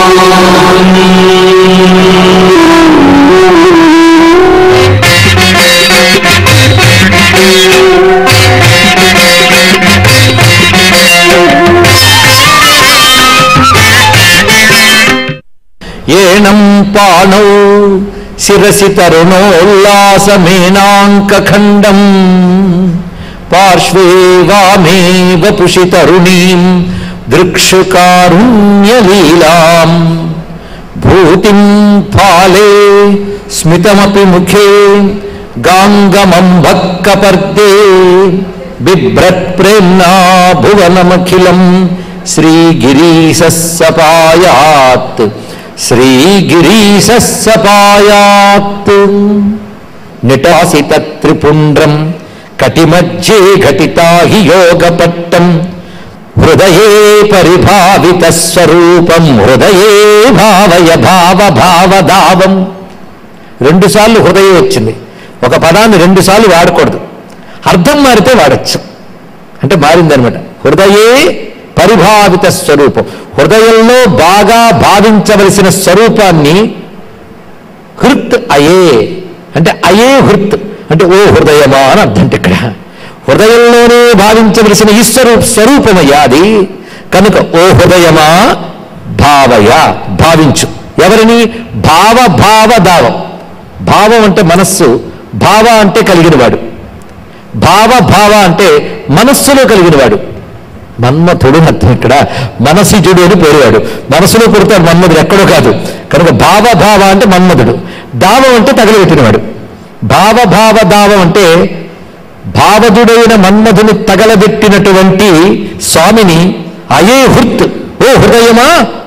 ఏణం పాణౌ శిరసి తరుణోల్లాసమేనాంకఖండం పార్శ్వే వామే వపుషి తరుణీం దృక్షుకారుణ్యలీలాం భూతిం ఫాలే స్మితమపి ముఖే గాంగమంభక్కపర్దే బిభ్రత్ ప్రేమ్నా భువనమఖిలం శ్రీగిరీశస్సపాయాత్ శ్రీగిరీశస్సపాయాత్ నిటాసిత త్రిపుండ్రం కటిమధ్యే ఘటితా హి యోగపట్టం హృదయే పరిభావిత స్వరూపం హృదయే భావయ భావ భావదావం రెండుసార్లు హృదయం వచ్చింది ఒక పదాన్ని రెండుసార్లు వాడకూడదు అర్థం మారితే వాడచ్చు అంటే మారిందనమాట హృదయే పరిభావిత స్వరూపం హృదయంలో బాగా భావించవలసిన స్వరూపాన్ని హృత్ అయే అంటే అయే హృత్ అంటే ఓ హృదయమా అని అర్థం అంటే ఇక్కడ హృదయంలోనే భావించవలసిన ఈ స్వరూ స్వరూపమయ్యా అది కనుక ఓ హృదయమా భావయ భావించు ఎవరిని భావ భావ దావం భావం అంటే మనస్సు భావ అంటే కలిగినవాడు భావ భావ అంటే మనస్సులో కలిగినవాడు మన్మథుడు అని అర్థం ఇక్కడ మనసిజుడు అని పేరువాడు మనసులో పుడతాడు మన్మధుడు ఎక్కడో కాదు కనుక భావ భావ అంటే మన్మధుడు దావం అంటే తగలబెట్టినవాడు భావ భావ దావం అంటే భావదుడైన మన్మధుని తగలబెట్టినటువంటి స్వామిని అయే హృత్ ఓ హృదయమా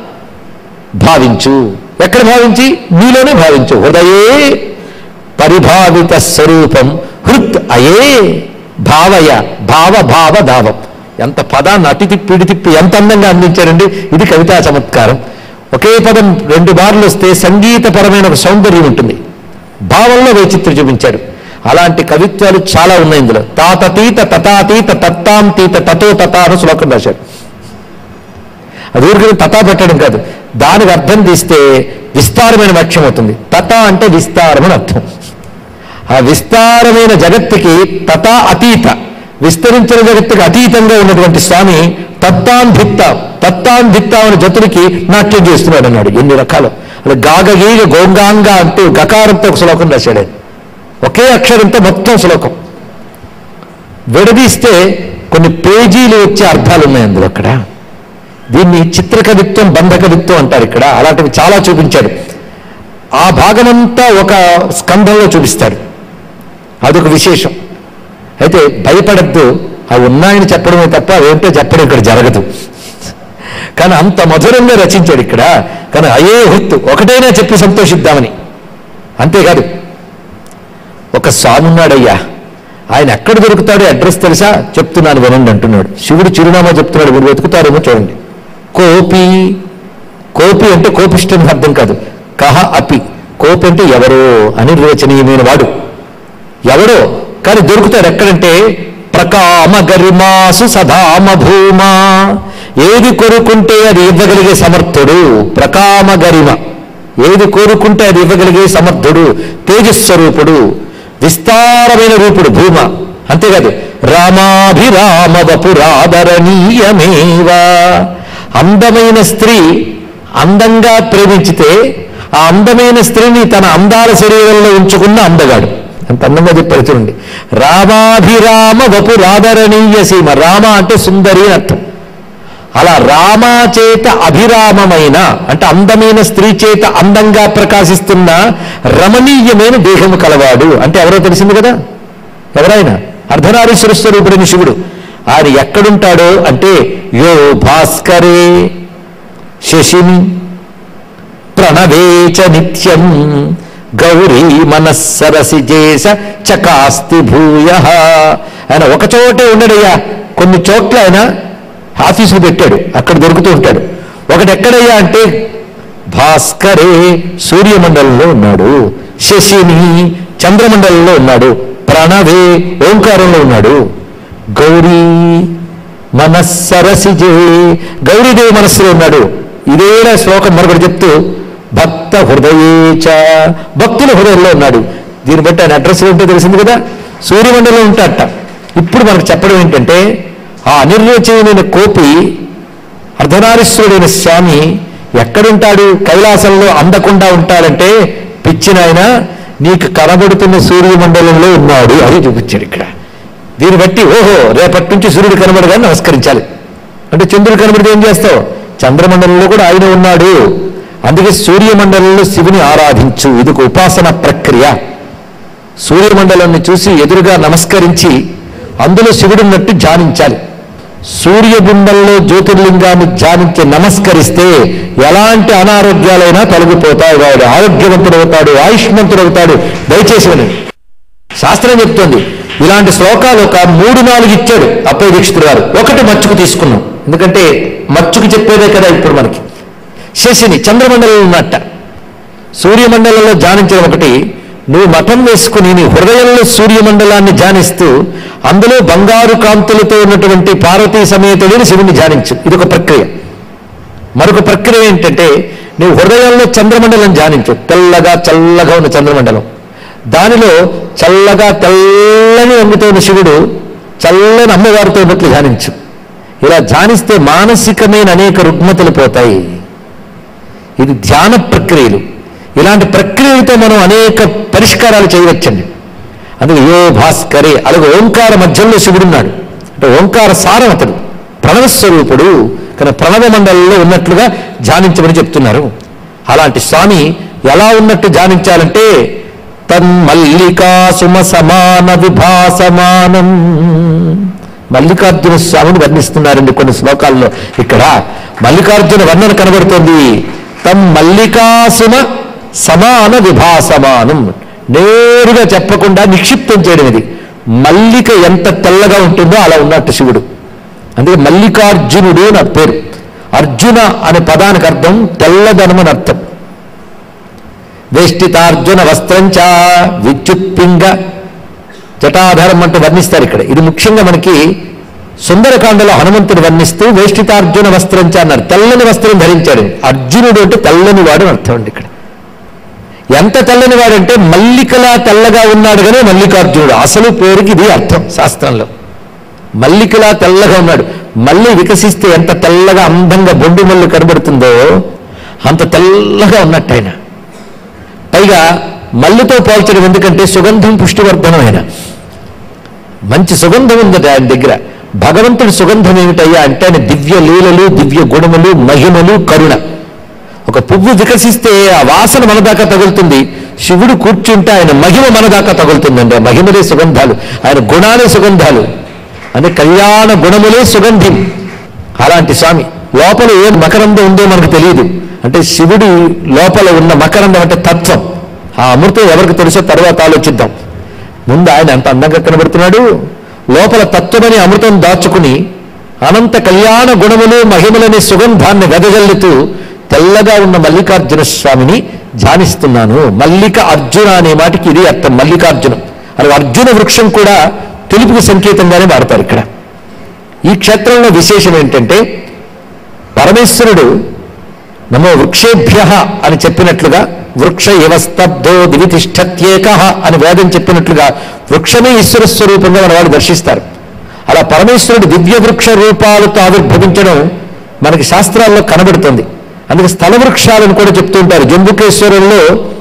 భావించు ఎక్కడ భావించి నీలోనే భావించు హృదయే పరిభావిత స్వరూపం హృత్ అయే భావయ భావ భావ దావం ఎంత పదాన్ని అతి తిప్పి ఇటు తిప్పి ఎంత అందంగా అందించారండి ఇది కవితా చమత్కారం ఒకే పదం రెండు బార్లు వస్తే సంగీతపరమైన ఒక సౌందర్యం ఉంటుంది భావంలో వైచిత్రం చూపించాడు అలాంటి కవిత్వాలు చాలా ఉన్నాయి ఇందులో తాతతీత తతాతీత తత్తాం తీత తతో తతా అని శ్లోకం రాశాడు అది ఊరికి తతా పెట్టడం కాదు దానికి అర్థం తీస్తే విస్తారమైన వాక్యం అవుతుంది తత అంటే విస్తారమని అర్థం ఆ విస్తారమైన జగత్తుకి తథా అతీత విస్తరించిన జగత్తుకి అతీతంగా ఉన్నటువంటి స్వామి తత్తాన్భిత్త తత్తాన్భిత్త అనే జతులకి నాట్యం చేస్తున్నాడు అన్నాడు ఎన్ని రకాలు అది గాగగీగ గోంగాంగ అంటూ గకారంతో ఒక శ్లోకం రాశాడు ఆయన. ఒకే అక్షరంతో మొత్తం శ్లోకం విడదీస్తే కొన్ని పేజీలు వచ్చే అర్థాలు ఉన్నాయి అందులో అక్కడ దీన్ని చిత్రకవిత్వం బంధకవిత్వం అంటారు ఇక్కడ అలాంటివి చాలా చూపించాడు ఆ భాగమంతా ఒక స్కంధంలో చూపిస్తాడు అదొక విశేషం అయితే భయపడద్దు అవి ఉన్నాయని చెప్పడమే తప్ప అవేంటో చెప్పడం ఇక్కడ జరగదు కానీ అంత మధురంగా రచించాడు ఇక్కడ కానీ అయే హృత్తు ఒకటైనా చెప్పి సంతోషిద్దామని అంతేకాదు ఒక స్వామి ఉన్నాడయ్యా ఆయన ఎక్కడ దొరుకుతాడో అడ్రస్ తెలుసా చెప్తున్నాను వినండి అంటున్నాడు శివుడు చిరునామా చెప్తున్నాడు మీరు వెతుకుతారేమో చూడండి కోపి కోపి అంటే కోపిష్టని అర్థం కాదు కహ అపి కోపి అంటే ఎవరో అనిర్వచనీయమైన వాడు ఎవడో కానీ దొరుకుతాడు ఎక్కడంటే ప్రకామ గరిమాసు సదామ భూమా ఏది కోరుకుంటే అది ఇవ్వగలిగే సమర్థుడు ప్రకామ గరిమ ఏది కోరుకుంటే అది ఇవ్వగలిగే సమర్థుడు తేజస్వరూపుడు విస్తారమైన రూపుడు భూమ అంతేకాదు రామాభిరామ వపురాదరణీయమేవా అందమైన స్త్రీ అందంగా ప్రేమించితే ఆ అందమైన స్త్రీని తన అందాల శరీరంలో ఉంచుకున్న అందగాడు అంత అందంగా చెప్పారు చూడండి రామాభిరామ వపురాదరణీయ సీమ రామ అంటే సుందరి అని అర్థం అలా రామ చేత అభిరామమైన అంటే అందమైన స్త్రీ చేత అందంగా ప్రకాశిస్తున్న రమణీయమైన దేహము కలవాడు అంటే ఎవరో తెలిసింది కదా ఎవరైనా అర్ధనారీశ్వర స్వరూపుడైన శివుడు ఆయన ఎక్కడుంటాడో అంటే యో భాస్కరే శశిని ప్రణవేచ నిత్యం గౌరీ మనస్సరసి చేస చకాస్తి భూయ ఆయన ఒక చోటే ఉండడయ్యా కొన్ని చోట్ల ఆయన ఆఫీసులు పెట్టాడు అక్కడ దొరుకుతూ ఉంటాడు ఒకటి ఎక్కడయ్యా అంటే భాస్కరే సూర్యమండలంలో ఉన్నాడు శశిని చంద్రమండలంలో ఉన్నాడు ప్రణవే ఓంకారంలో ఉన్నాడు గౌరీ మనస్సరసిజే గౌరీదేవి మనస్సులో ఉన్నాడు ఇదే శ్లోకం మరొకటి చెప్తూ భక్త హృదయేచ భక్తుల హృదయంలో ఉన్నాడు దీన్ని బట్టి ఆయన అడ్రస్ ఏంటో తెలిసింది కదా సూర్యమండలం ఉంటాడట ఇప్పుడు మనకు చెప్పడం ఏంటంటే ఆ అనిర్వచనమైన కోపి అర్ధనారీశ్వరుడైన స్వామి ఎక్కడుంటాడు కైలాసంలో అందకుండా ఉంటాడంటే పిచ్చినాయన నీకు కనబడుతున్న సూర్యమండలంలో ఉన్నాడు అది చూపించాడు ఇక్కడ దీన్ని బట్టి ఓహో రేపటి నుంచి సూర్యుడు కనబడగానే నమస్కరించాలి అంటే చంద్రుడు కనబడితే ఏం చేస్తావు చంద్రమండలంలో కూడా ఆయన ఉన్నాడు అందుకే సూర్యమండలంలో శివుని ఆరాధించు ఇది ఒక ఉపాసన ప్రక్రియ సూర్యమండలాన్ని చూసి ఎదురుగా నమస్కరించి అందులో శివుడున్నట్టు ధ్యానించాలి సూర్యబింబంలో జ్యోతిర్లింగాన్ని ధ్యానించి నమస్కరిస్తే ఎలాంటి అనారోగ్యాలైనా తొలగిపోతాయి వాడు ఆరోగ్యవంతుడవుతాడు ఆయుష్మంతుడవుతాడు దయచేసి వినండి శాస్త్రం చెప్తుంది ఇలాంటి శ్లోకాలు ఒక మూడు నాలుగు ఇచ్చాడు అప్పయ్య దీక్షితుడు గారు ఒకటి మచ్చుకు తీసుకున్నాం ఎందుకంటే మచ్చుకు చెప్పేదే కదా ఇప్పుడు మనకి శశిని చంద్రమండలం ఉన్నట్ట సూర్యమండలంలో ధ్యానించడం ఒకటి నువ్వు మఠం వేసుకుని నీ హృదయంలో సూర్యమండలాన్ని ధ్యానిస్తూ అందులో బంగారు కాంతులతో ఉన్నటువంటి పార్వతీ సమేతుడిని శివుని ధ్యానించు ఇది ఒక ప్రక్రియ మరొక ప్రక్రియ ఏంటంటే నువ్వు హృదయంలో చంద్రమండలం ధ్యానించు తెల్లగా చల్లగా ఉన్న చంద్రమండలం దానిలో చల్లగా తెల్లని వంగుతో ఉన్న శివుడు చల్లని అమ్మవారితో ఉన్నట్లు ధ్యానించు ఇలా ధ్యానిస్తే మానసికమైన అనేక రుగ్మతలు పోతాయి ఇది ధ్యాన ప్రక్రియలు ఇలాంటి ప్రక్రియలతో మనం అనేక పరిష్కారాలు చేయవచ్చండి అందుకే యో భాస్కరే అలాగే ఓంకార మధ్యంలో శివుడున్నాడు అంటే ఓంకార సారం అతడు ప్రణవస్వరూపుడు కానీ ప్రణవ మండలంలో ఉన్నట్లుగా ధ్యానించమని చెప్తున్నారు అలాంటి స్వామి ఎలా ఉన్నట్టు ధ్యానించాలంటే తన్మల్లికా సుమ సమాన విభాసమానం మల్లికార్జున స్వామిని వర్ణిస్తున్నారండి కొన్ని శ్లోకాల్లో ఇక్కడ మల్లికార్జున వర్ణన కనబడుతోంది తమ్ మల్లికాసుమ సమాన విభాసమానం నేరుగా చెప్పకుండా నిక్షిప్తం చేయడం ఇది మల్లిక ఎంత తెల్లగా ఉంటుందో అలా ఉన్నట్టు శివుడు అందుకే మల్లికార్జునుడు నా పేరు అర్జున అనే పదానికి అర్థం తెల్లదనం అని అర్థం వేష్టితార్జున వస్త్రంచ విద్యుత్పింగ జటాధారం అంటూ వర్ణిస్తారు ఇక్కడ ఇది ముఖ్యంగా మనకి సుందరకాండలో హనుమంతుడు వర్ణిస్తూ వేష్టితార్జున వస్త్రంచ అన్నారు తెల్లని వస్త్రం ధరించాడు అర్జునుడు అంటే తెల్లని వాడు అని అర్థం అండి ఇక్కడ ఎంత తెల్లని వాడంటే మల్లికలా తెల్లగా ఉన్నాడు కానీ మల్లికార్జునుడు అసలు పేరుకి ఇది అర్థం శాస్త్రంలో మల్లికలా తెల్లగా ఉన్నాడు మళ్ళీ వికసిస్తే ఎంత తెల్లగా అందంగా బొండు మల్లి కనబడుతుందో అంత తెల్లగా ఉన్నట్టు ఆయన పైగా మల్లితో పోల్చడం ఎందుకంటే సుగంధం పుష్టివర్ధనం ఆయన మంచి సుగంధం ఉందట ఆయన దగ్గర భగవంతుడి సుగంధం ఏమిటయ్యా అంటే ఆయన దివ్య లీలలు దివ్య గుణములు మహిమలు కరుణ ఒక పువ్వు వికసిస్తే ఆ వాసన మన దాకా తగులుతుంది శివుడు కూర్చుంటే ఆయన మహిమ మన దాకా తగులుతుందండి ఆ మహిమలే సుగంధాలు ఆయన గుణాలే సుగంధాలు అంటే కళ్యాణ గుణములే సుగంధి అలాంటి స్వామి లోపల ఏ మకరందం ఉందో మనకు తెలియదు అంటే శివుడి లోపల ఉన్న మకరందం అంటే తత్వం ఆ అమృతం ఎవరికి తెలుసో తర్వాత ఆలోచిద్దాం ముందు ఆయన ఎంత అందంగా కనబడుతున్నాడు లోపల తత్వమని అమృతం దాచుకుని అనంత కళ్యాణ గుణములు మహిమలనే సుగంధాన్ని వెదజల్లుతూ తెల్లగా ఉన్న మల్లికార్జున స్వామిని ధ్యానిస్తున్నాను మల్లిక అర్జున అనే మాటకి ఇది అర్థం మల్లికార్జునం అలాగే అర్జున వృక్షం కూడా తెలుపుకి సంకేతంగానే వాడతారు ఇక్కడ ఈ క్షేత్రంలో విశేషం ఏంటంటే పరమేశ్వరుడు నమో వృక్షేభ్య అని చెప్పినట్లుగా వృక్ష ఇవస్తబ్దో దివితిష్టత్యేక అని వేదం చెప్పినట్లుగా వృక్షమే ఈశ్వర స్వరూపంగా మన వాళ్ళు దర్శిస్తారు అలా పరమేశ్వరుడు దివ్య వృక్ష రూపాలతో ఆవిర్భవించడం మనకి శాస్త్రాల్లో కనబడుతుంది అందుకే స్థల వృక్షాలను కూడా చెప్తూ ఉంటారు జంబుకేశ్వరంలో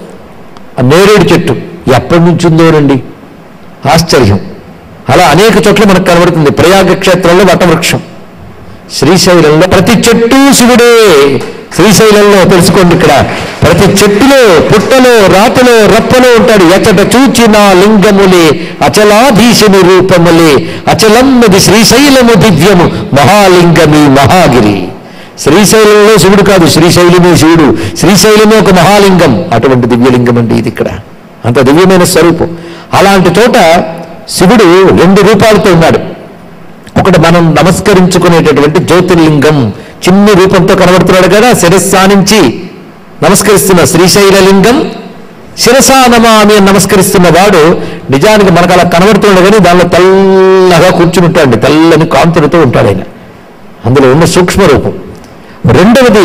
ఆ నేరేడు చెట్టు ఎప్పటి నుంచి ఉందోనండి ఆశ్చర్యం అలా అనేక చోట్ల మనకు కనబడుతుంది ప్రయాగ క్షేత్రంలో వటవృక్షం శ్రీశైలంలో ప్రతి చెట్టు శివుడే శ్రీశైలంలో తెలుసుకోండి ఇక్కడ ప్రతి చెట్టులో పుట్టలో రాతలో రప్పలో ఉంటాడు ఎచ్చట చూచిన లింగములే అచలాధీశుని రూపములే అచలమ్మది శ్రీశైలము దివ్యము మహాలింగమి మహాగిరి శ్రీశైలంలో శివుడు కాదు శ్రీశైలమే శివుడు శ్రీశైలమే ఒక మహాలింగం అటువంటి దివ్యలింగం అండి ఇది ఇక్కడ అంత దివ్యమైన స్వరూపం అలాంటి చోట శివుడు రెండు రూపాలతో ఉన్నాడు ఒకటి మనం నమస్కరించుకునేటటువంటి జ్యోతిర్లింగం చిన్ని రూపంతో కనబడుతున్నాడు కదా శిరస్సానించి నమస్కరిస్తున్న శ్రీశైల లింగం శిరసా నమామి అని నమస్కరిస్తున్న వాడు నిజానికి మనకు అలా కనబడుతున్నాడు కానీ దానిలో తెల్లగా కూర్చుని ఉంటాడు తెల్లని కాంతులతో ఉంటాడు ఆయన అందులో ఉన్న సూక్ష్మ రూపం రెండవది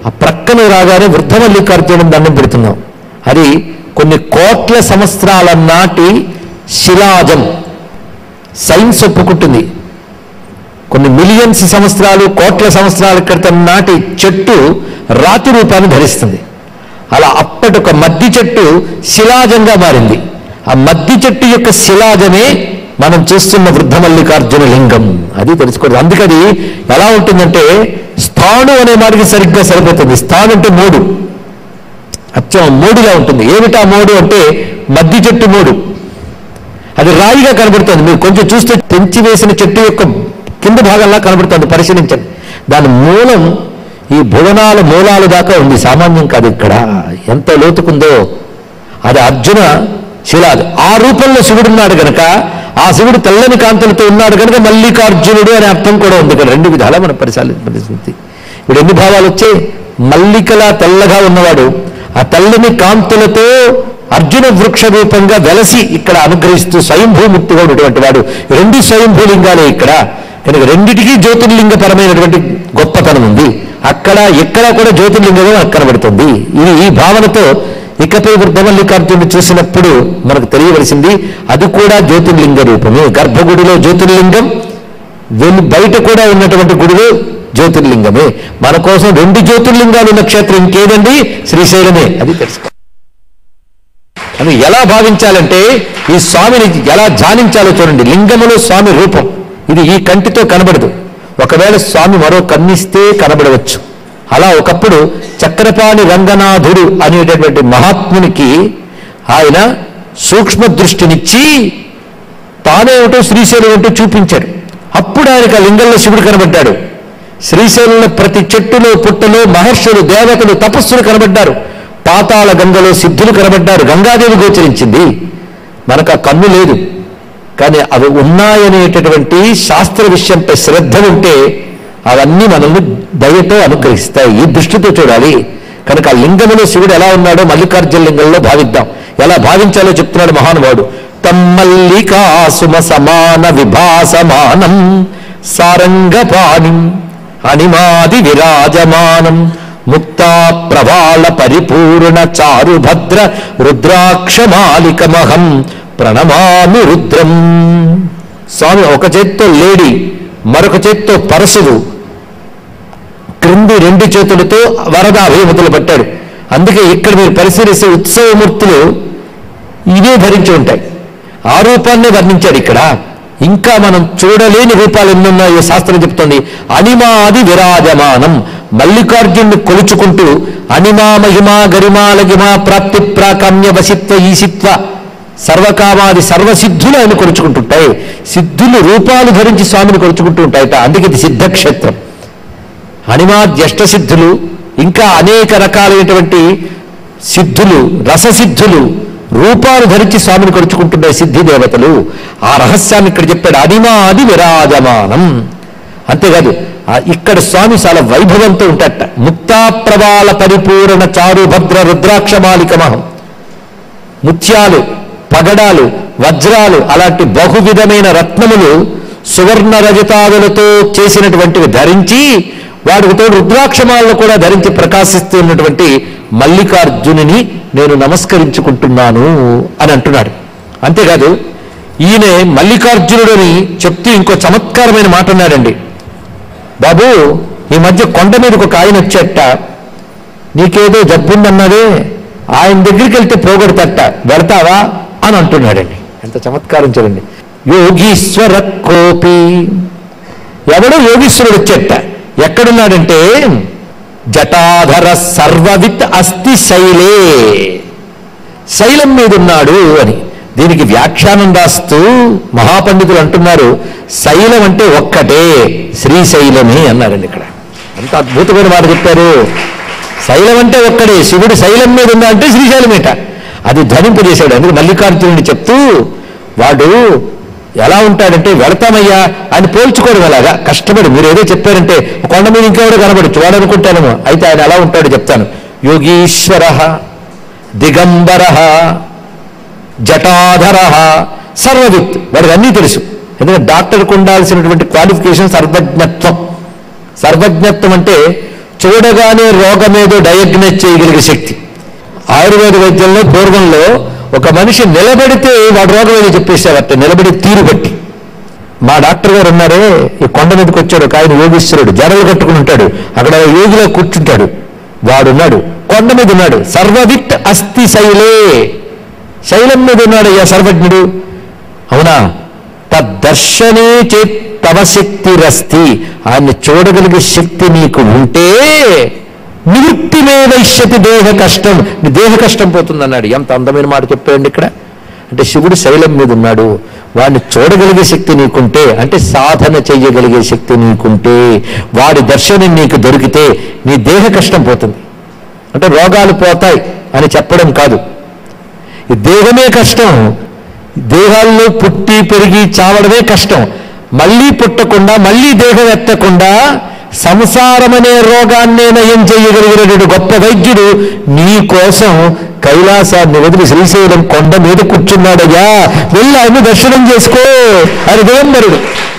ఆ ప్రక్కన రాగానే వృద్ధ మల్లికార్జునం దండం పెడుతున్నాం అది కొన్ని కోట్ల సంవత్సరాల నాటి శిలాజం సైన్స్ ఒప్పుకుంటుంది కొన్ని మిలియన్స్ సంవత్సరాలు కోట్ల సంవత్సరాల క్రితం నాటి చెట్టు రాతి రూపాన్ని ధరిస్తుంది అలా అప్పటి ఒక మద్ది చెట్టు శిలాజంగా మారింది ఆ మద్ది చెట్టు యొక్క శిలాజమే మనం చూస్తున్న వృద్ధ మల్లికార్జున లింగం అది తెలుసుకోవడం అందుకని ఎలా ఉంటుందంటే స్థాను అనే మాటకి సరిగ్గా సరిపోతుంది స్థాను అంటే మూడు అచ్చం మూడుగా ఉంటుంది ఏమిటా మూడు అంటే మద్ది చెట్టు మూడు అది రాయిగా కనబడుతుంది మీరు కొంచెం చూస్తే పెంచి వేసిన చెట్టు యొక్క కింద భాగంలా కనబడుతుంది పరిశీలించండి దాని మూలం ఈ భువనాల మూలాలు దాకా ఉంది సామాన్యం కాదు ఇక్కడ ఎంత లోతుకుందో అది అర్జున శిలాది ఆ రూపంలో శివుడు ఉన్నాడు గనక ఆ శివుడు తెల్లని కాంతులతో ఉన్నాడు కనుక మల్లికార్జునుడు అనే అర్థం కూడా ఉంది ఇక్కడ రెండు విధాలా మనం పరిశీలి పరిస్థితి ఇప్పుడు ఎన్ని భావాలు వచ్చాయి మల్లికలా తెల్లగా ఉన్నవాడు ఆ తెల్లని కాంతులతో అర్జున వృక్ష రూపంగా వెలసి ఇక్కడ అనుగ్రహిస్తూ స్వయంభూముక్తిగా ఉన్నటువంటి వాడు రెండు స్వయంభూలింగాలే ఇక్కడ కనుక రెండిటికీ జ్యోతిర్లింగపరమైనటువంటి గొప్పతనం ఉంది అక్కడ ఇక్కడ కూడా జ్యోతిర్లింగమే మనకు కనబడుతుంది ఇది ఈ భావనతో ఇకపై వృద్ధమల్లికార్జునుడు చూసినప్పుడు మనకు తెలియవలసింది అది కూడా జ్యోతిర్లింగ రూపమే గర్భగుడిలో జ్యోతిర్లింగం వెలు బయట కూడా ఉన్నటువంటి గుడిలో జ్యోతిర్లింగమే మన కోసం రెండు జ్యోతిర్లింగాలు ఉన్న క్షేత్రం ఇంకేదండి శ్రీశైలమే అది తెలుసుకో అది ఎలా భావించాలంటే ఈ స్వామిని ఎలా ధ్యానించాలో చూడండి లింగములో స్వామి రూపం ఇది ఈ కంటితో కనబడదు ఒకవేళ స్వామి మరో కన్నిస్తే కనబడవచ్చు అలా ఒకప్పుడు చక్రపాణి రంగనాథుడు అనేటటువంటి మహాత్మునికి ఆయన సూక్ష్మ దృష్టినిచ్చి తానేమిటో శ్రీశైలం ఏంటో చూపించాడు అప్పుడు ఆయనకు ఆ లింగంలో శివుడు కనబడ్డాడు శ్రీశైలంలో ప్రతి చెట్టులో పుట్టలో మహర్షులు దేవతలు తపస్సులు కనబడ్డారు పాతాళ గంగలో సిద్ధులు కనబడ్డారు గంగాదేవి గోచరించింది మనకు ఆ కన్ను లేదు కానీ అవి ఉన్నాయనేటటువంటి శాస్త్ర విషయంపై శ్రద్ధ ఉంటే అవన్నీ మనల్ని దయతో అనుగ్రహిస్తాయి ఈ దృష్టితో చూడాలి కనుక ఆ లింగములో శివుడు ఎలా ఉన్నాడో మల్లికార్జున లింగంలో భావిద్దాం ఎలా భావించాలో చెప్తున్నాడు మహానుభావుడు తమ్మల్లికాసుమ సమాన విభాసమానం సారంగపాణిం అనిమాది విరాజమానం ముక్తా ప్రవాళ పరిపూర్ణ చారుభద్ర రుద్రాక్షమాలికమహం ప్రణమామి రుద్రం స్వామి ఒక చేత్తో లేడి మరొక చేత్తో పరశువు క్రింది రెండు చేతులతో వరద అభిమతులు పట్టాడు అందుకే ఇక్కడ మీరు పరిశీలిస్తే ఉత్సవమూర్తులు ఇవే ధరించి ఉంటాయి ఆ రూపాన్నే వర్ణించాడు ఇక్కడ ఇంకా మనం చూడలేని రూపాలు ఎన్నున్నాయో శాస్త్రం చెప్తుంది అనిమాది విరాజమానం మల్లికార్జునుని కొలుచుకుంటూ అనిమా మహిమా గరిమా లగిమా ప్రాప్తి ప్రాకామ్య వసిత్వ ఈసిత్వ సర్వకామాది సర్వసిద్ధులు ఆయన కొలుచుకుంటుంటాయి సిద్ధులు రూపాలు ధరించి స్వామిని కొలుచుకుంటూ ఉంటాయట అందుకే ఇది సిద్ధక్షేత్రం అనిమాద్యష్ట సిద్ధులు ఇంకా అనేక రకాలైనటువంటి సిద్ధులు రససిద్ధులు రూపాలు ధరించి స్వామిని కొలుచుకుంటున్న సిద్ధి దేవతలు ఆ రహస్యాన్ని ఇక్కడ చెప్పాడు అనిమాది విరాజమానం అంతేకాదు ఆ ఇక్కడ స్వామి చాలా వైభవంతో ఉంటాడట ముక్తాప్రవాల పరిపూర్ణ చారు భద్ర రుద్రాక్షమాలికమహం ముత్యాలు పగడాలు వజ్రాలు అలాంటి బహువిధమైన రత్నములు సువర్ణ రజతాదులతో చేసినటువంటివి ధరించి వాడికి తోడు రుద్రాక్షమాలను కూడా ధరించి ప్రకాశిస్తున్నటువంటి మల్లికార్జునుని నేను నమస్కరించుకుంటున్నాను అని అంటున్నాడు అంతేకాదు ఈయన మల్లికార్జునుడని చెప్తూ ఇంకో చమత్కారమైన మాట అన్నాడండి బాబు ఈ మధ్య కొండ మీదకి ఒక ఆయన వచ్చేట నీకేదో జబ్బుందన్నదే ఆయన దగ్గరికి వెళ్తే పోగొడతట వెళ్తావా అని అంటున్నాడండి ఎంత చమత్కారం చూడండి యోగీశ్వర కోపి ఎవడో యోగీశ్వరుడు వచ్చేట ఎక్కడున్నాడంటే జటాధర సర్వవిత్ అస్థి శైలే శైలం మీద ఉన్నాడు అని దీనికి వ్యాఖ్యానం రాస్తూ మహాపండితులు అంటున్నారు శైలం అంటే ఒక్కటే శ్రీశైలమే అన్నారండి ఇక్కడ అంత అద్భుతమైన మాట చెప్పారు శైలం అంటే ఒక్కడే శివుడు శైలం మీద ఉందా అంటే శ్రీశైలమేట అది ధరింపజేశాడు అందుకు మల్లికార్జునుడిని చెప్తూ వాడు ఎలా ఉంటాడంటే వెళతామయ్యా ఆయన పోల్చుకోవడం అలాగా కష్టపడి మీరు ఏదో చెప్పారంటే కొండ మీద ఇంకెవడో కనబడచ్చు వాడు అనుకుంటాను అయితే ఆయన ఎలా ఉంటాడో చెప్తాను యోగీశ్వర దిగంబర జటాధర సర్వవిత్ వాడికి అన్నీ తెలుసు ఎందుకంటే డాక్టర్కు ఉండాల్సినటువంటి క్వాలిఫికేషన్ సర్వజ్ఞత్వం సర్వజ్ఞత్వం అంటే చూడగానే రోగమేదో డయాగ్నైజ్ చేయగలిగే శక్తి ఆయుర్వేద వైద్యంలో పూర్వంలో ఒక మనిషి నిలబడితే వాడు రోగం ఏదో చెప్పేసేవారట నిలబడి తీరు బట్టి మా డాక్టర్ గారు ఉన్నారే ఈ కొండ మీదకి వచ్చాడు ఒక ఆయన యోగీశ్వరుడు జడలు కట్టుకుని ఉంటాడు అక్కడ యోగిలో కూర్చుంటాడు వాడున్నాడు కొండ మీద ఉన్నాడు సర్వవిత్ అస్థి శైలే శైలం మీద ఉన్నాడు అయ్యా సర్వజ్ఞుడు అవునా తద్దర్శనే చేత్ తవ శక్తిరస్తి ఆయన్ని చూడగలిగే శక్తి నీకు ఉంటే నివృత్తిమే వైశ్యతి దేహ కష్టం నీ దేహ కష్టం పోతుందన్నాడు ఎంత అందమైన మాట చెప్పాడు ఇక్కడ అంటే శివుడు శైలం మీద ఉన్నాడు వాడిని చూడగలిగే శక్తి నీకుంటే అంటే సాధన చెయ్యగలిగే శక్తి నీకుంటే వాడి దర్శనం నీకు దొరికితే నీ దేహ కష్టం పోతుంది అంటే రోగాలు పోతాయి అని చెప్పడం కాదు ఈ దేహమే కష్టం దేహాల్లో పుట్టి పెరిగి చావడమే కష్టం మళ్ళీ పుట్టకుండా మళ్ళీ దేహం ఎత్తకుండా సంసారం అనే రోగాన్నే నయం చేయగలిగినటువంటి గొప్ప వైద్యుడు నీ కోసం కైలాసాన్ని వదిలి శ్రీశైలం కొండ మీద కూర్చున్నాడయ్యా వెళ్ళి ఆయన దర్శనం చేసుకో అని దిగంబరుడు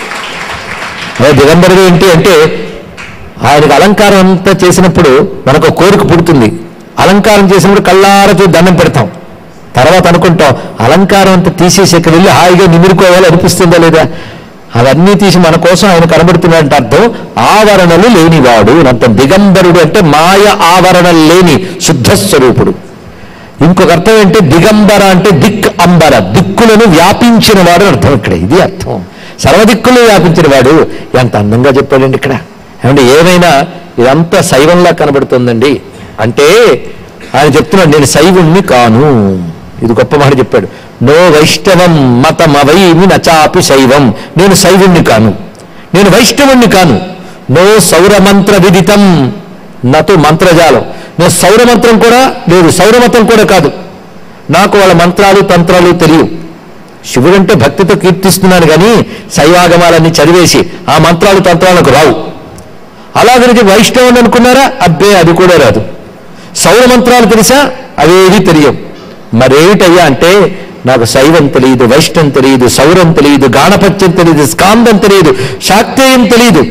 అదే దిగంబరుడు ఏంటి అంటే ఆయనకు అలంకారం అంతా చేసినప్పుడు మనకు ఒక కోరిక పుడుతుంది అలంకారం చేసినప్పుడు కళ్ళారతో దండం పెడతాం తర్వాత అనుకుంటాం అలంకారం అంతా తీసేసాక వెళ్ళి హాయిగా నిమురుకోవాలి అనిపిస్తుందా లేదా అవన్నీ తీసి మన కోసం ఆయన కనబడుతున్నట్టు అర్థం ఆవరణలు లేనివాడు అని అర్థం దిగంబరుడు అంటే మాయ ఆవరణలు లేని శుద్ధ స్వరూపుడు ఇంకొక అర్థం ఏంటి దిగంబర అంటే దిక్ అంబర దిక్కులను వ్యాపించిన వాడు అని అర్థం ఇక్కడ ఇది అర్థం సర్వదిక్కులు వ్యాపించిన వాడు ఎంత అందంగా చెప్పాడండి ఇక్కడ ఏమంటే ఏమైనా ఇదంతా శైవంలా కనబడుతుందండి అంటే ఆయన చెప్తున్నాడు నేను శైవుణ్ణి కాను ఇది గొప్ప మాట చెప్పాడు నో వైష్ణవం మతమవైమి నచాపి శైవం నేను శైవుణ్ణి కాను నేను వైష్ణవుణ్ణి కాను నో సౌరమంత్ర విదితం నటు మంత్రజాలం నేను సౌరమంత్రం కూడా లేదు సౌరమతం కూడా కాదు నాకు వాళ్ళ మంత్రాలు తంత్రాలు తెలియవు శివుడంటే భక్తితో కీర్తిస్తున్నాను కానీ శైవాగమాలన్నీ చదివేసి ఆ మంత్రాలు తంత్రాలకు రావు అలాగని వైష్ణవుని అనుకున్నారా అబ్బే అది కూడా రాదు సౌర మంత్రాలు తెలుసా అవేవి తెలియవు మరేమిటయ్యా అంటే నాకు శైవం తెలియదు వైష్ణవం తెలియదు సౌరం తెలియదు గాణపత్యం తెలియదు స్కాందం తెలియదు శాక్తేయం తెలియదు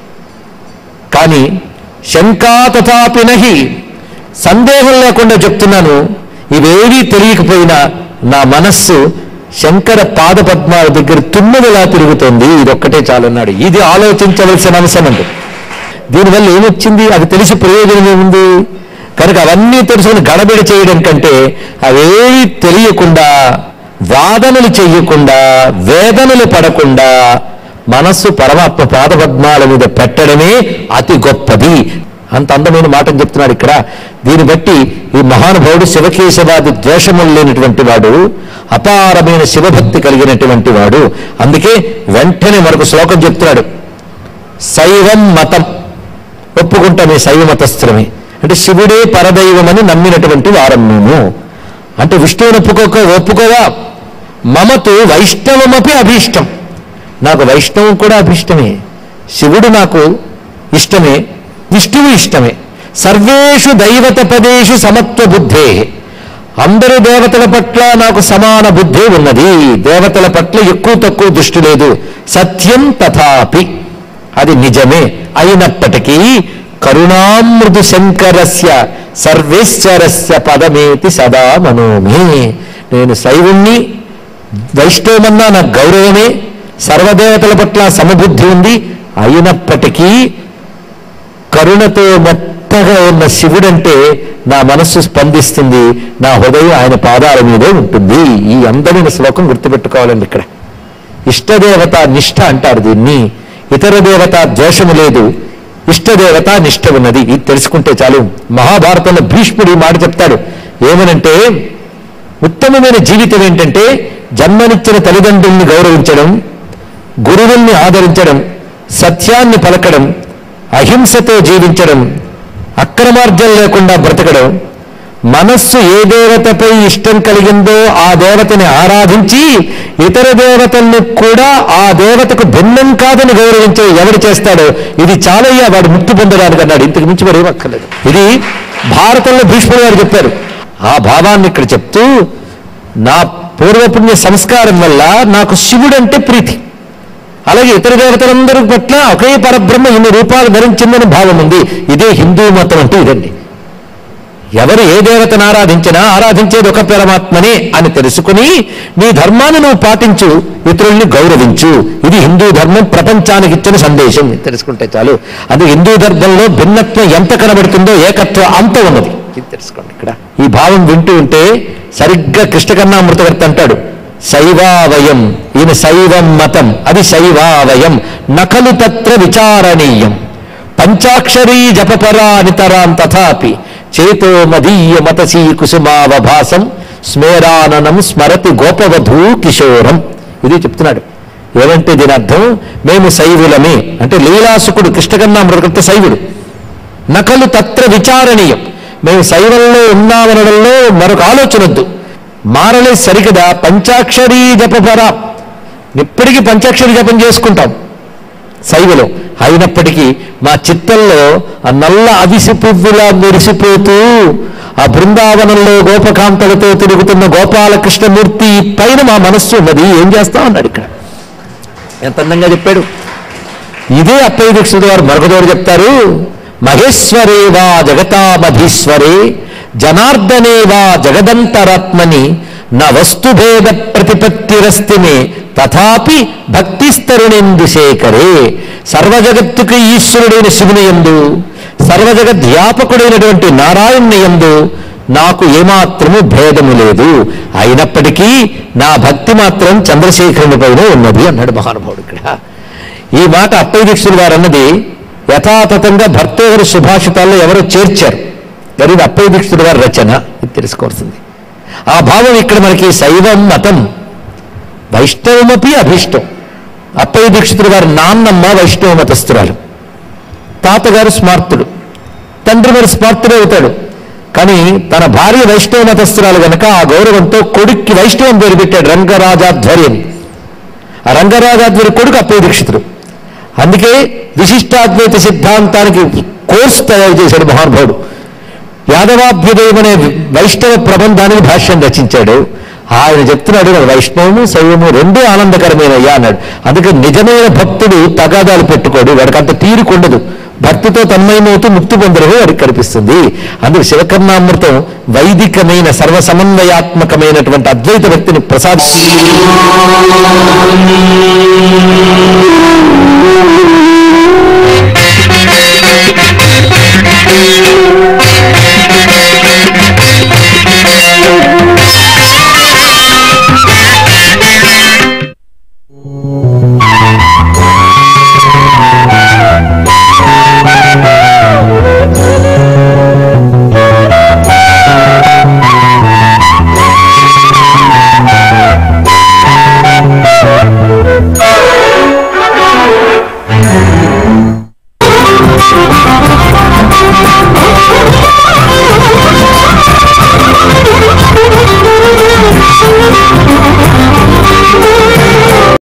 కానీ శంకా తథాపి నహి సందేహం లేకుండా చెప్తున్నాను ఇవేవీ తెలియకపోయినా నా మనస్సు శంకర పాదపద్మాల దగ్గర తుమ్మెదలా తిరుగుతోంది ఇదొక్కటే చాలన్నాడు ఇది ఆలోచించవలసిన అంశం అండి దీనివల్ల ఏమొచ్చింది అది తెలిసి ప్రయోజనం ఏముంది కనుక అవన్నీ తెలుసుకుని గడబిడ చేయడం కంటే అవేవి తెలియకుండా వాదనలు చెయ్యకుండా వేదనలు పడకుండా మనస్సు పరమాత్మ పాదపద్మాల మీద పెట్టడమే అతి గొప్పది అంత అందమైన మాటను చెప్తున్నాడు ఇక్కడ దీన్ని బట్టి ఈ మహానుభావుడు శివకేశవాది ద్వేషములు లేనటువంటి వాడు అపారమైన శివభక్తి కలిగినటువంటి వాడు అందుకే వెంటనే మరొక శ్లోకం చెప్తున్నాడు శైవం మతం ఒప్పుకుంటామే శైవ మతస్థులమే అంటే శివుడే పరదైవమని నమ్మినటువంటి వారం మేము అంటే విష్ణువుని ఒప్పుకోక ఒప్పుకోవా మమతు వైష్ణవమపి అభీష్టం నాకు వైష్ణవం కూడా అభీష్టమే శివుడు నాకు ఇష్టమే విష్ణువు ఇష్టమే సర్వేషు దైవత పదేషు సమత్వ బుద్ధే అందరు దేవతల పట్ల నాకు సమాన బుద్ధి ఉన్నది దేవతల పట్ల ఎక్కువ తక్కువ దృష్టి లేదు సత్యం తథాపి అది నిజమే అయినప్పటికీ కరుణామృదు శంకరస్య సర్వేశ్వరస్య పదమేతి సదా మనోమే నేను శైవుణ్ణి వైష్ణవమన్నా నాకు గౌరవమే సర్వదేవతల పట్ల సమబుద్ధి ఉంది అయినప్పటికీ కరుణతో మెత్తగా ఉన్న శివుడంటే నా మనస్సు స్పందిస్తుంది నా హృదయం ఆయన పాదాల మీదే ఉంటుంది ఈ అందమైన శ్లోకం గుర్తుపెట్టుకోవాలండి ఇక్కడ ఇష్టదేవత నిష్ఠ అంటారు దీన్ని ఇతర దేవత ద్వేషము లేదు ఇష్టదేవత నిష్ఠ ఉన్నది ఇది తెలుసుకుంటే చాలు మహాభారతంలో భీష్ముడు ఈ మాట చెప్తాడు ఏమనంటే ఉత్తమమైన జీవితం ఏంటంటే జన్మనిచ్చిన తల్లిదండ్రుల్ని గౌరవించడం గురువుల్ని ఆదరించడం సత్యాన్ని పలకడం అహింసతో జీవించడం అక్రమార్జన లేకుండా బ్రతకడం మనస్సు ఏ దేవతపై ఇష్టం కలిగిందో ఆ దేవతని ఆరాధించి ఇతర దేవతల్ని కూడా ఆ దేవతకు భిన్నం కాదని గౌరవించే ఎవడు చేస్తాడో ఇది చాలయ్యా వాడు ముక్తి పొందడానికి అన్నాడు ఇంతకు మించి మరి ఏమక్కర్లేదు ఇది భారతంలో భీష్ముడు గారు చెప్పారు ఆ భావాన్ని ఇక్కడ చెప్తూ నా పూర్వపుణ్య సంస్కారం వల్ల నాకు శివుడంటే ప్రీతి అలాగే ఇతర దేవతలందరి పట్ల ఒకే పరబ్రహ్మ ఇన్ని రూపాలు ధరించిందని భావం ఉంది ఇదే హిందూ మతం అంటే ఇదండి ఎవరు ఏ దేవతను ఆరాధించినా ఆరాధించేది ఒక పరమాత్మనే అని తెలుసుకుని నీ ధర్మాన్ని నువ్వు పాటించు ఇతరుల్ని గౌరవించు ఇది హిందూ ధర్మం ప్రపంచానికి ఇచ్చిన సందేశం ఇది తెలుసుకుంటే చాలు అది హిందూ ధర్మంలో భిన్నత్వం ఎంత కనబడుతుందో ఏకత్వం అంత ఉన్నది ఇది తెలుసుకోండి ఇక్కడ ఈ భావం వింటూ ఉంటే సరిగ్గా కృష్ణకన్నామృతవర్తి అంటాడు శైవావయం ఈయన శైవం మతం అది శైవావయం నకలు తత్ర విచారణీయం పంచాక్షరీ జపపరా నితరాం తథాపి చేతో మదీయ మతసీ కుసుమావభాసం స్మేరాననం స్మరతి గోపవధూ కిశోరం ఇది చెప్తున్నాడు ఏమంటే దీని అర్థం మేము శైవులమే అంటే లీలాసుకుడు కృష్ణకన్నామృతకర్త శైవుడు నకలు తత్ర విచారణీయం మేము శైవంలో ఉన్నామనడంలో మరొక ఆలోచన వద్దు మారలే సరికదా పంచాక్షరీ జపపరా ఇప్పటికీ పంచాక్షరి జపం చేసుకుంటాం శైవలో అయినప్పటికీ మా చిత్తంలో ఆ నల్ల అవిసి పువ్వులా మెరిసిపోతూ ఆ బృందావనంలో గోపకాంతలతో తిరుగుతున్న గోపాలకృష్ణమూర్తి పైన మా మనస్సు ఉన్నది ఏం చేస్తాం అన్నాడు ఇక్కడ ఎంత అందంగా చెప్పాడు ఇదే అప్పయ్య దీక్షితుడు వారు మరొకదోడు చెప్తారు మహేశ్వరే వా జగతామధీశ్వరే జనార్దనే వా జగదంతరాత్మని న వస్తుభేద ప్రతిపత్తిరస్తిమే తథాపి భక్తిస్తరుణేందు శేఖరే సర్వజగత్తుకి ఈశ్వరుడైన శివుని ఎందు సర్వజగద్వ్యాపకుడైనటువంటి నారాయణుని యందు నాకు ఏమాత్రము భేదము లేదు అయినప్పటికీ నా భక్తి మాత్రం చంద్రశేఖరుని పైన ఉన్నది అన్నాడు మహానుభావుడు ఇక్కడ ఈ మాట అప్పయ్య దీక్షులు వారు అన్నది యథాతథంగా భర్తేవరి సుభాషితాల్లో ఎవరో చేర్చారు మరి ఇది అప్పయ్య దీక్షుడు వారి రచన ఇది తెలుసుకోవాల్సింది ఆ భావం ఇక్కడ మనకి శైవం మతం వైష్ణవమపి అభిష్టం అప్పయ్య దీక్షితుడు వారి నాన్నమ్మ వైష్ణవ మతస్థురాలు తాతగారు స్మార్తుడు తండ్రి మరి స్మార్తుడే అవుతాడు కానీ తన భార్య వైష్ణవ మతస్థురాలు గనక ఆ గౌరవంతో కొడుక్కి వైష్ణవం పేరు పెట్టాడు రంగరాజాధ్వర్యం ఆ రంగరాజాధ్వరి కొడుకు అప్పయ్య దీక్షితుడు అందుకే విశిష్టాద్వైత సిద్ధాంతానికి కోర్సు తయారు చేశాడు మహానుభావుడు యాదవాభ్యుదయం అనే వైష్ణవ ప్రబంధానికి భాష్యం రచించాడు ఆయన చెప్తున్నాడు "మన వైష్ణవము శైవము రెండూ ఆనందకరమైనయ్యా అన్నాడు అందుకే నిజమైన భక్తుడు తగాదాలు పెట్టుకోడు వాడికి అంత తీరుకుండదు భక్తితో తన్మయమవుతూ ముక్తి పొందడమే వాడికి కనిపిస్తుంది అందుకు శివకర్ణామృతం వైదికమైన సర్వసమన్వయాత్మకమైనటువంటి అద్వైత వ్యక్తిని ప్రసాద